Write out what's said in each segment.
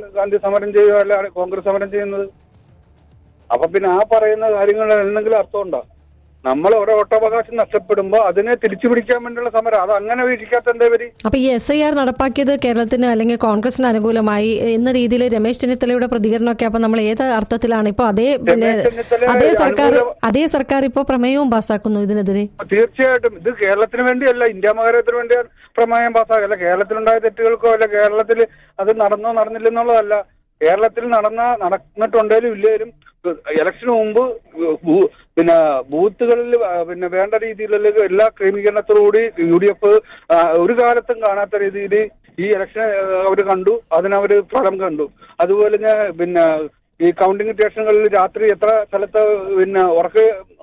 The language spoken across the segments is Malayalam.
ഗാന്ധി സമരം ചെയ്യുക അല്ല കോൺഗ്രസ് സമരം ചെയ്യുന്നത് അപ്പൊ പിന്നെ ആ പറയുന്ന കാര്യങ്ങൾ എന്തെങ്കിലും അർത്ഥമുണ്ടോ നമ്മൾ ഒരു വോട്ടവകാശം നഷ്ടപ്പെടുമ്പോ അതിനെ തിരിച്ചു പിടിക്കാൻ വേണ്ടിയുള്ള സമരം അത് അങ്ങനെ വീക്ഷിക്കാത്ത എന്താ ഇവര് അപ്പൊ ഈ എസ് ഐ ആർ നടപ്പാക്കിയത് കേരളത്തിന് അല്ലെങ്കിൽ കോൺഗ്രസിന് അനുകൂലമായി എന്ന രീതിയിൽ രമേശ് ചെന്നിത്തലയുടെ പ്രതികരണമൊക്കെ അപ്പൊ നമ്മൾ ഏത് അർത്ഥത്തിലാണ് ഇപ്പൊ അതേ പിന്നെ രമേശ് ചെന്നിത്തല അതേ സർക്കാർ അനുകൂല- അതേ സർക്കാർ ഇപ്പൊ പ്രമേയവും പാസ്സാക്കുന്നു ഇതിനെതിരെ തീർച്ചയായിട്ടും ഇത് കേരളത്തിന് വേണ്ടിയല്ല ഇന്ത്യ മഹാരാജ്യത്തിന് വേണ്ടി പ്രമേയം പാസ്സാകല്ല കേരളത്തിലുണ്ടായ തെറ്റുകൾക്കോ അല്ല കേരളത്തിൽ അത് നടന്നോ നടന്നില്ലെന്നുള്ളതല്ല കേരളത്തിൽ നടന്ന നടന്നിട്ടുണ്ടെങ്കിലും ഇല്ലേലും ഇലക്ഷന് മുമ്പ് ബൂ- പിന്നെ ബൂത്തുകളിൽ ആ, പിന്നെ വേണ്ട രീതിയിലുള്ള എല്ലാ ക്രമീകരണത്തോടുകൂടി യു ഡി എഫ് ഒരു കാലത്തും കാണാത്ത രീതിയിൽ ഈ ഇലക്ഷൻ അവർ കണ്ടു അതിനവര് ഫലം കണ്ടു അതുപോലെ ഞാൻ പിന്നെ ഈ കൗണ്ടിംഗ് സ്റ്റേഷനുകളിൽ രാത്രി എത്ര സ്ഥലത്ത് പിന്നെ ഉറക്ക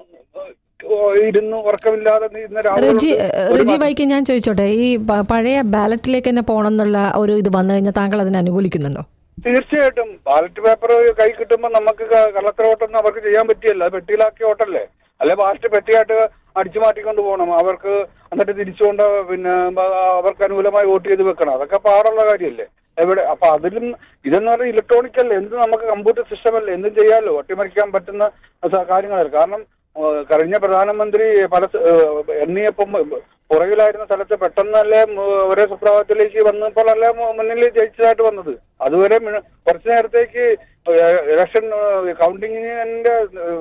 ഇരുന്ന് ഉറക്കമില്ലാതെ ഇരുന്ന റെജി രാഹുൽ റെജി വൈക്ക് ഞാൻ ചോദിച്ചോട്ടെ ഈ പ- പഴയ ബാലറ്റിലേക്ക് തന്നെ പോകണം എന്നുള്ള ഒരു ഇത് വന്നു കഴിഞ്ഞാൽ താങ്കൾ അതിനെ അനുകൂലിക്കുന്നുണ്ടോ തീർച്ചയായിട്ടും ബാലറ്റ് പേപ്പർ കൈ കിട്ടുമ്പോൾ നമുക്ക് ക- കള്ളത്തര വോട്ടൊന്നും അവർക്ക് ചെയ്യാൻ പറ്റിയല്ല അത് പെട്ടിയിലാക്കിയ വോട്ടല്ലേ അല്ലെ ബാലറ്റ് പെട്ടിയായിട്ട് അടിച്ചു മാറ്റിക്കൊണ്ട് പോകണം അവർക്ക് എന്നിട്ട് തിരിച്ചുകൊണ്ട് പിന്നെ ബ- അവർക്ക് അനുകൂലമായി വോട്ട് ചെയ്ത് വെക്കണം അതൊക്കെ പാടുള്ള കാര്യമല്ലേ എവിടെ അപ്പൊ അതിലും ഇതെന്ന് പറഞ്ഞാൽ ഇലക്ട്രോണിക് അല്ലേ എന്ത് നമുക്ക് കമ്പ്യൂട്ടർ സിസ്റ്റം അല്ലേ എന്തും ചെയ്യാമല്ലോ ഒട്ടിമറിക്കാൻ പറ്റുന്ന സ- കാര്യങ്ങളല്ല കാരണം ആ, കഴിഞ്ഞ പ്രധാനമന്ത്രി പല സ- ആ, എണ്ണിയപ്പം പുറകിലായിരുന്ന സ്ഥലത്ത് പെട്ടെന്നല്ലേ ഉം, ഒരേ സുപ്രഭാതത്തിലേക്ക് വന്നപ്പോഴല്ലേ മു- മുന്നിൽ ജയിച്ചതായിട്ട് വന്നത് അതുവരെ മി- കുറച്ചു നേരത്തേക്ക് ഇലക്ഷൻ കൗണ്ടിങ്ങിന്റെ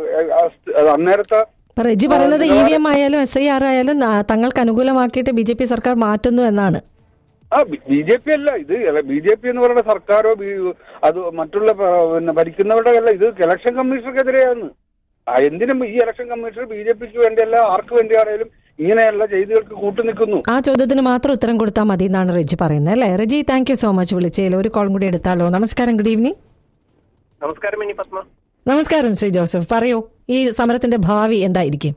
അന്നേരത്തെ അപ്പൊ റെജി പറയുന്നത് ഇ വി എം ആയാലും എസ് ഐ ആർ ആയാലും ന- തങ്ങൾക്ക് അനുകൂലമാക്കിയിട്ട് ബി ജെ പി സർക്കാർ മാറ്റുന്നു എന്നാണ് ആ ബി ജെ പി അല്ല ഇത് ബി ജെ പി എന്ന് പറയുന്ന സർക്കാരോ ബി- അത് മറ്റുള്ള പ- പിന്നെ ഭരിക്കുന്നവരുടെ അല്ല ഇത് ഇലക്ഷൻ കമ്മീഷണർക്കെതിരെയാണ് ആ, എന്തിനും ഈ ഇലക്ഷൻ കമ്മീഷണർ ബി ജെ പിക്ക് വേണ്ടിയല്ല ആർക്ക് വേണ്ടിയാണേലും ഇങ്ങനെയുള്ള ചെയ്തികൾക്ക് കൂട്ടുനിൽക്കുന്നു ആ ചോദ്യത്തിന് മാത്രം ഉത്തരം കൊടുത്താൽ മതി എന്നാണ് റെജി പറയുന്നത് അല്ലേ Reji thank you so much വിളിച്ചതിൽ ഒരു കോൾ കൂടി എടുത്താലോ നമസ്കാരം ഗുഡ് ഈവനിങ് നമസ്കാരം മിനി പത്മ നമസ്കാരം ശ്രീ ജോസഫ് പറയൂ ഈ സമരത്തിന്റെ ഭാവി എന്തായിരിക്കും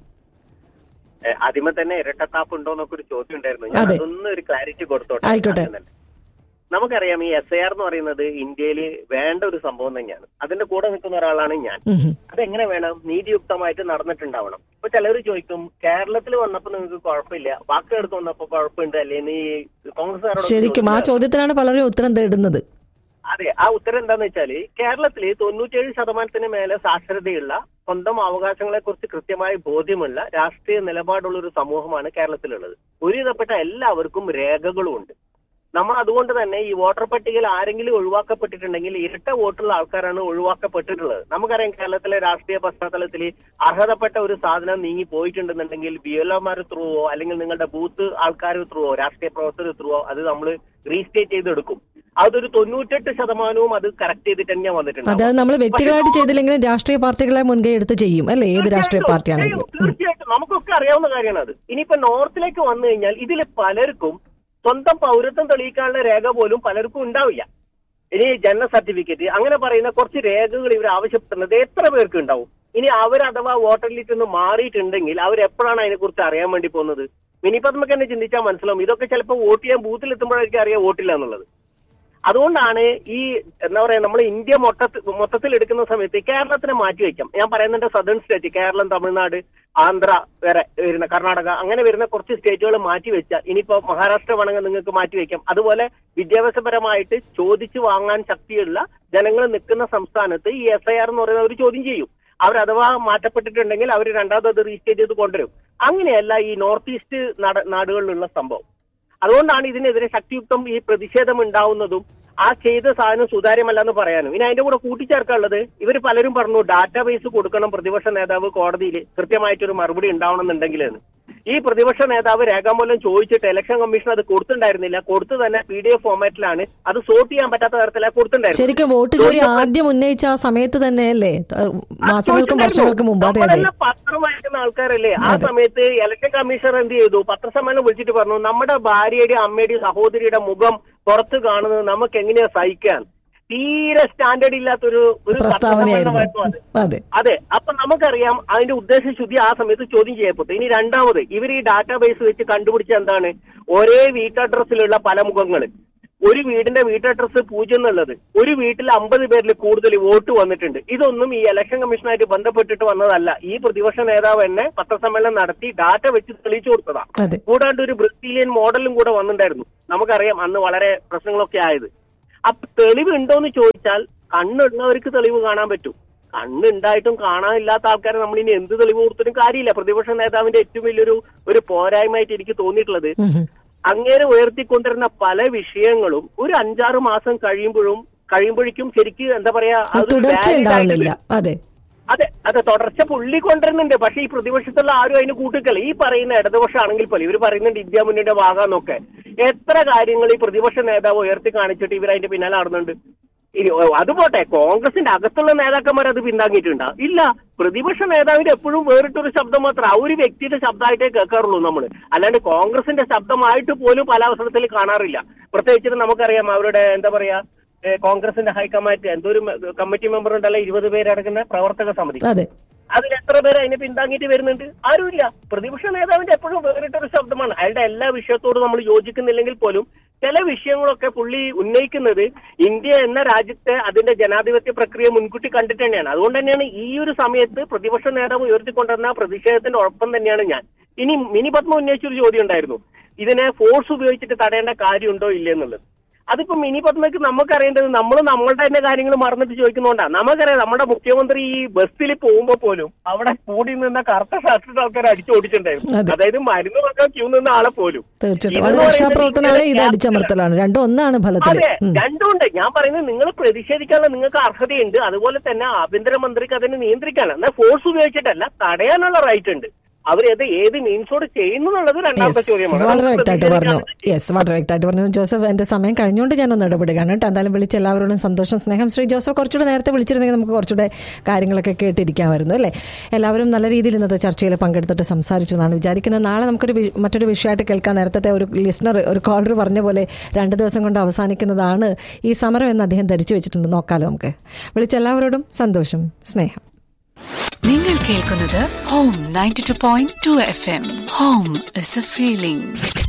ഏ, ആദ്യമേ തന്നെ ഇരട്ടത്താപ്പ് ഉണ്ടോ എന്നൊക്കെ ഒരു ചോദ്യം ഉണ്ടായിരുന്നു ഞാൻ അതെ. അതൊന്നും ഒരു ക്ലാരിറ്റി കൊടുത്തോട്ടെ ആയിക്കോട്ടെ. ആദ്യം തന്നെ. നമുക്കറിയാം ഈ എസ് ഐ ആർ എന്ന് പറയുന്നത് ഇന്ത്യയിൽ വേണ്ട ഒരു സംഭവം തന്നെയാണ് അതിന്റെ കൂടെ നിൽക്കുന്ന ഒരാളാണ് ഞാൻ ഉം ഹും. അതെങ്ങനെ വേണം നീതിയുക്തമായിട്ട് നടന്നിട്ടുണ്ടാവണം ഇപ്പൊ ചിലർ ചോദിക്കും കേരളത്തിൽ വന്നപ്പോ നിങ്ങൾക്ക് കുഴപ്പമില്ല വാക്കെടുത്ത് വന്നപ്പോ കുഴപ്പമുണ്ട് അല്ലെങ്കിൽ ഈ കോൺഗ്രസ്സുകാരോട് ശരിക്കും ആ ചോദ്യത്തിനാണ് പലരും ഉത്തരം തേടുന്നത് അതെ ആ ഉത്തരം എന്താന്ന് വെച്ചാല് കേരളത്തിൽ തൊണ്ണൂറ്റേഴ് ശതമാനത്തിന് മേലെ സാക്ഷരതയുള്ള സ്വന്തം അവകാശങ്ങളെ കുറിച്ച് കൃത്യമായ ബോധ്യമുള്ള രാഷ്ട്രീയ നിലപാടുള്ള ഒരു സമൂഹമാണ് കേരളത്തിലുള്ളത് ഒരുവിധപ്പെട്ട എല്ലാവർക്കും രേഖകളും ഉണ്ട് നമ്മൾ അതുകൊണ്ട് തന്നെ ഈ വോട്ടർ പട്ടികയിൽ ആരെങ്കിലും ഒഴിവാക്കപ്പെട്ടിട്ടുണ്ടെങ്കിൽ ഇരട്ട വോട്ടുള്ള ആൾക്കാരാണ് ഒഴിവാക്കപ്പെട്ടിട്ടുള്ളത് നമുക്കറിയാം കേരളത്തിലെ രാഷ്ട്രീയ പശ്ചാത്തലത്തിൽ അർഹതപ്പെട്ട ഒരു സാധനം നീങ്ങി പോയിട്ടുണ്ടെന്നുണ്ടെങ്കിൽ ബി എൽ ഒമാർ ത്രൂവോ അല്ലെങ്കിൽ നിങ്ങളുടെ ബൂത്ത് ആൾക്കാർ ത്രൂവോ രാഷ്ട്രീയ പ്രവർത്തകർ ത്രൂവോ അത് നമ്മൾ റീസ്റ്റേറ്റ് ചെയ്തെടുക്കും അതൊരു തൊണ്ണൂറ്റെട്ട് ശതമാനവും അത് കറക്റ്റ് ചെയ്തിട്ട് തന്നെയാണ് വന്നിട്ടുണ്ട് അതായത് നമ്മൾ വ്യക്തികളായിട്ട് ചെയ്തില്ലെങ്കിലും രാഷ്ട്രീയ പാർട്ടികളെ മുൻകൈ എടുത്ത് ചെയ്യും അല്ലേ ഏത് രാഷ്ട്രീയ പാർട്ടിയാണെങ്കിലും ഉം. തീർച്ചയായിട്ടും നമുക്കൊക്കെ അറിയാവുന്ന കാര്യമാണ് അത് ഇനിയിപ്പോ നോർത്തിലേക്ക് വന്നു കഴിഞ്ഞാൽ ഇതിൽ പലർക്കും സ്വന്തം പൗരത്വം തെളിയിക്കാനുള്ള രേഖ പോലും പലർക്കും ഉണ്ടാവില്ല ഇനി ജനന സർട്ടിഫിക്കറ്റ് അങ്ങനെ പറയുന്ന കുറച്ച് രേഖകൾ ഇവർ ആവശ്യപ്പെടുന്നത് എത്ര പേർക്ക് ഉണ്ടാവും ഇനി അവർ അഥവാ വോട്ടർ ലിസ്റ്റ് നിന്ന് മാറിയിട്ടുണ്ടെങ്കിൽ അവർ എപ്പോഴാണ് അതിനെക്കുറിച്ച് അറിയാൻ വേണ്ടി പോകുന്നത് മിനിപ്പത്മക്ക് തന്നെ ചിന്തിച്ചാൽ മനസ്സിലാവും ഇതൊക്കെ ചിലപ്പോൾ വോട്ട് ചെയ്യാൻ ബൂത്തിൽ എത്തുമ്പോഴായിരിക്കും അറിയാം വോട്ടില്ല എന്നുള്ളത് അതുകൊണ്ടാണ് ഈ എന്താ പറയാ നമ്മൾ ഇന്ത്യ മൊത്തത്തിൽ മൊത്തത്തിൽ എടുക്കുന്ന സമയത്ത് കേരളത്തിനെ മാറ്റി വയ്ക്കാം ഞാൻ പറയുന്നുണ്ട് സദേൺ സ്റ്റേറ്റ് കേരളം തമിഴ്നാട് ആന്ധ്ര വേറെ വരുന്ന കർണാടക അങ്ങനെ വരുന്ന കുറച്ച് സ്റ്റേറ്റുകൾ മാറ്റി വെച്ചാൽ ഇനിയിപ്പോ മഹാരാഷ്ട്ര വേണമെങ്കിൽ നിങ്ങൾക്ക് മാറ്റി വയ്ക്കാം അതുപോലെ വിദ്യാഭ്യാസപരമായിട്ട് ചോദിച്ചു വാങ്ങാൻ ശക്തിയുള്ള ജനങ്ങൾ നിൽക്കുന്ന സംസ്ഥാനത്ത് ഈ എസ് ഐ ആർ എന്ന് പറയുന്ന ഒരു ചോദ്യം ചെയ്യും അവർ അഥവാ മാറ്റപ്പെട്ടിട്ടുണ്ടെങ്കിൽ അവർ രണ്ടാമത് അത് രജിസ്റ്റർ ചെയ്ത് കൊണ്ടുവരും അങ്ങനെയല്ല ഈ നോർത്ത് ഈസ്റ്റ് നാട് നാടുകളിലുള്ള സംഭവം അതുകൊണ്ടാണ് ഇതിനെതിരെ ശക്തിയുക്തം ഈ പ്രതിഷേധം ഉണ്ടാവുന്നതും ആ ചെയ്ത സാധനം സുതാര്യമല്ല എന്ന് പറയാനും ഇനി അതിന്റെ കൂടെ കൂട്ടിച്ചേർക്കാനുള്ളത് ഇവർ പലരും പറഞ്ഞു ഡാറ്റാബേസ് കൊടുക്കണം പ്രതിപക്ഷ നേതാവ് കോടതിയിൽ കൃത്യമായിട്ടൊരു മറുപടി ഉണ്ടാവണമെന്നുണ്ടെങ്കിൽ എന്ന് ഈ പ്രതിപക്ഷ നേതാവ് രേഖാമൂലം ചോദിച്ചിട്ട് ഇലക്ഷൻ കമ്മീഷൻ അത് കൊടുത്തിട്ടുണ്ടായിരുന്നില്ല കൊടുത്തു തന്നെ പി ഡി എഫ് ഫോമാറ്റിലാണ് അത് സോർട്ട് ചെയ്യാൻ പറ്റാത്ത തരത്തിലാണ് കൊടുത്തിട്ടുണ്ടായിരുന്നത് ശരിക്കും വോട്ട് ചോദ്യം ആദ്യം ഉന്നയിച്ച ആ സമയത്ത് തന്നെയല്ലേ ത- മാസങ്ങൾക്കും വർഷങ്ങൾക്കും മുമ്പ് അതെ അതെ നമ്മളെല്ലാം പത്രം വായിക്കുന്ന ആൾക്കാരല്ലേ ആ സമയത്ത് ഇലക്ഷൻ കമ്മീഷണർ എന്ത് ചെയ്തു പത്രസമ്മേളനം വിളിച്ചിട്ട് പറഞ്ഞു നമ്മുടെ ഭാര്യയുടെയും അമ്മയുടെയും സഹോദരിയുടെ മുഖം പുറത്ത് കാണുന്നത് നമുക്ക് എങ്ങനെയാ സഹിക്കാൻ തീരെ സ്റ്റാൻഡേർഡ് ഇല്ലാത്തൊരു ഒരു പ്രസ്താവനയായിരുന്നു പത്രസമ്മേളനമായിരുന്നു അത്. അതെ അതെ അപ്പൊ നമുക്കറിയാം അതിന്റെ ഉദ്ദേശശുദ്ധി ആ സമയത്ത് ചോദ്യം ചെയ്യപ്പെട്ടു ഇനി രണ്ടാമത് ഇവർ ഈ ഡാറ്റാബേസ് വെച്ച് കണ്ടുപിടിച്ച എന്താണ് ഒരേ വീട്ടഡ്രസ്സിലുള്ള പല മുഖങ്ങൾ ഒരു വീടിന്റെ വീട്ടഡ്രസ് പൂജ്യം എന്നുള്ളത് ഒരു വീട്ടിൽ അമ്പത് പേരിൽ കൂടുതൽ വോട്ട് വന്നിട്ടുണ്ട് ഇതൊന്നും ഈ ഇലക്ഷൻ കമ്മീഷനായിട്ട് ബന്ധപ്പെട്ടിട്ട് വന്നതല്ല ഈ പ്രതിപക്ഷ നേതാവ് തന്നെ പത്രസമ്മേളനം നടത്തി ഡാറ്റ വെച്ച് തെളിയിച്ചു കൊടുത്തതാ അതെ കൂടാണ്ട് ഒരു ബ്രസീലിയൻ മോഡലും കൂടെ വന്നിട്ടുണ്ടായിരുന്നു നമുക്കറിയാം അന്ന് വളരെ പ്രശ്നങ്ങളൊക്കെ ആയത് അപ്പൊ തെളിവ് ഉണ്ടോന്ന് ചോദിച്ചാൽ കണ്ണുള്ളവർക്ക് തെളിവ് കാണാൻ പറ്റും കണ്ണുണ്ടായിട്ടും കാണാനില്ലാത്ത ആൾക്കാരെ നമ്മൾ ഇനി എന്ത് തെളിവ് കൊടുത്തിട്ടും കാര്യമില്ല പ്രതിപക്ഷ നേതാവിന്റെ ഏറ്റവും വലിയൊരു ഒരു പോരായ്മയായിട്ട് എനിക്ക് തോന്നിയിട്ടുള്ളത് ഉം ഉം. അങ്ങേരെ ഉയർത്തിക്കൊണ്ടിരുന്ന പല വിഷയങ്ങളും ഒരു അഞ്ചാറ് മാസം കഴിയുമ്പോഴും കഴിയുമ്പോഴേക്കും ശരിക്ക് എന്താ പറയാ അത് അതൊരു തുടർച്ച valid ഉണ്ടാവുന്നില്ല ആയിട്ട് അതെ അതെ അതെ തുടർച്ച പുള്ളി കൊണ്ടുവരുന്നുണ്ട് പക്ഷെ ഈ പ്രതിപക്ഷത്തുള്ള ആരും അതിന് കൂട്ടിക്കല്ല ഈ പറയുന്ന ഇടതുപക്ഷമാണെങ്കിൽ പോലും ഇവർ പറയുന്നുണ്ട് ഇന്ത്യ മുന്നണിയുടെ ഭാഗമെന്നൊക്കെ എത്ര കാര്യങ്ങൾ ഈ പ്രതിപക്ഷ നേതാവ് ഉയർത്തി കാണിച്ചിട്ട് ഇവർ അതിന്റെ പിന്നാലെ നടന്നുണ്ട് ഇനി ഓ, അത് പോട്ടെ കോൺഗ്രസിന്റെ അകത്തുള്ള നേതാക്കന്മാർ അത് പിന്താങ്ങിയിട്ടുണ്ടോ ഇല്ല പ്രതിപക്ഷ നേതാവിന്റെ എപ്പോഴും വേറിട്ടൊരു ശബ്ദം മാത്രം ആ ഒരു വ്യക്തിയുടെ ശബ്ദമായിട്ടേ കേൾക്കാറുള്ളൂ നമ്മൾ അല്ലാണ്ട് കോൺഗ്രസിന്റെ ശബ്ദമായിട്ട് പോലും പല അവസരത്തിൽ കാണാറില്ല പ്രത്യേകിച്ചിട്ട് നമുക്കറിയാം അവരുടെ എന്താ പറയാ ഏ, കോൺഗ്രസിന്റെ ഹൈക്കമാൻഡ് എന്തോ ഒരു കമ്മിറ്റി മെമ്പർ ഉണ്ടല്ലോ ഇരുപത് പേരടങ്ങുന്ന പ്രവർത്തക സമിതി അതെ അതിൽ എത്ര പേര് അതിനെ പിന്താങ്ങിയിട്ട് വരുന്നുണ്ട് ആരുമില്ല പ്രതിപക്ഷ നേതാവിന്റെ എപ്പോഴും വേറിട്ടൊരു ശബ്ദമാണ് അയാളുടെ എല്ലാ വിഷയത്തോടും നമ്മൾ യോജിക്കുന്നില്ലെങ്കിൽ പോലും ചില വിഷയങ്ങളൊക്കെ പുള്ളി ഉന്നയിക്കുന്നത് ഇന്ത്യ എന്ന രാജ്യത്തെ അതിന്റെ ജനാധിപത്യ പ്രക്രിയ മുൻകൂട്ടി കണ്ടിട്ട് തന്നെയാണ് അതുകൊണ്ട് തന്നെയാണ് ഈ ഒരു സമയത്ത് പ്രതിപക്ഷ നേതാവ് ഉയർത്തിക്കൊണ്ടിരുന്ന ആ പ്രതിഷേധത്തിന്റെ ഒപ്പം തന്നെയാണ് ഞാൻ ഇനി മിനി പത്മ ഉന്നയിച്ചൊരു ചോദ്യം ഉണ്ടായിരുന്നു ഇതിനെ ഫോഴ്സ് ഉപയോഗിച്ചിട്ട് തടയേണ്ട കാര്യമുണ്ടോ ഇല്ലേ എന്നുള്ളത് അതിപ്പോ മിനി പത്മയ്ക്ക് നമുക്കറിയേണ്ടത് നമ്മൾ നമ്മളുടെ തന്നെ കാര്യങ്ങൾ മറന്നിട്ട് ചോദിക്കുന്നതുകൊണ്ടാണ് നമുക്കറിയാം നമ്മുടെ മുഖ്യമന്ത്രി ഈ ബസ്സിൽ പോകുമ്പോ പോലും അവിടെ കൂടി നിന്ന കറുത്ത ഷർട്ടിട്ട് ആൾക്കാർ അടിച്ചു ഓടിച്ചിട്ടുണ്ടായിരുന്നു അതെ. അതായത് മരുന്ന് വാങ്ങാൻ ക്യൂ നിന്ന ആളെ പോലും തീർച്ചയായിട്ടും ഇതെന്ന് അത് പറയുന്നത് രക്ഷാപ്രവർത്തനമാണ് ഇത് ഇങ്ങനെ അടിച്ചമർത്തലാണ് രണ്ടും ഒന്നാണ് ഫലത്തില് അതെ ഉം. രണ്ടുമുണ്ട് ഞാൻ പറയുന്നത് നിങ്ങൾ പ്രതിഷേധിക്കാനുള്ള നിങ്ങൾക്ക് അർഹതയുണ്ട് അതുപോലെ തന്നെ ആഭ്യന്തരമന്ത്രിക്ക് അതിനെ നിയന്ത്രിക്കാനുള്ള എന്നാൽ ഫോഴ്സ് ഉപയോഗിച്ചിട്ടല്ല തടയാനുള്ള റൈറ്റ് ഉണ്ട് അവരത് ഏത് മീൻസോട് ചെയ്യുന്നു എന്നുള്ളത് രണ്ടാമത്തെ Yes, ചോദ്യമാണ് വളരെ നമുക്ക് വ്യക്തമായിട്ട് പറഞ്ഞു പ്രതിഷേധിക്കാനുള്ള യെസ് വളരെ വ്യക്തമായിട്ട് പറഞ്ഞു ജോസഫ് എന്റെ സമയം കഴിഞ്ഞുകൊണ്ട് ഞാനൊന്ന് ഇടപെടുകയാണ് കേട്ടോ എന്തായാലും വിളിച്ച എല്ലാവരോടും സന്തോഷം സ്നേഹം ശ്രീ ജോസഫ് കുറച്ചുകൂടെ നേരത്തെ വിളിച്ചിരുന്നെങ്കിൽ നമുക്ക് കുറച്ചുകൂടെ കാര്യങ്ങളൊക്കെ കേട്ടിരിക്കാമായിരുന്നു അല്ലേ എല്ലാവരും നല്ല രീതിയിൽ ഇന്നത്തെ ചർച്ചയിൽ പങ്കെടുത്തിട്ട് സംസാരിച്ചു എന്നാണ് വിചാരിക്കുന്നത് നാളെ നമുക്കൊരു വി- മറ്റൊരു വിഷയമായിട്ട് കേൾക്കാൻ നേരത്തെ ഒരു ലിസ്ണർ ഒരു കോളർ പറഞ്ഞ പോലെ രണ്ട് ദിവസം കൊണ്ട് അവസാനിക്കുന്നതാണ് ഈ സമരം എന്ന് അദ്ദേഹം ധരിച്ചു വെച്ചിട്ടുണ്ട് നോക്കാലോ നമുക്ക് വിളിച്ച എല്ലാവരോടും സന്തോഷം സ്നേഹം നിങ്ങൾ കേൾക്കുന്നത് home ninety two point two F M home is a feeling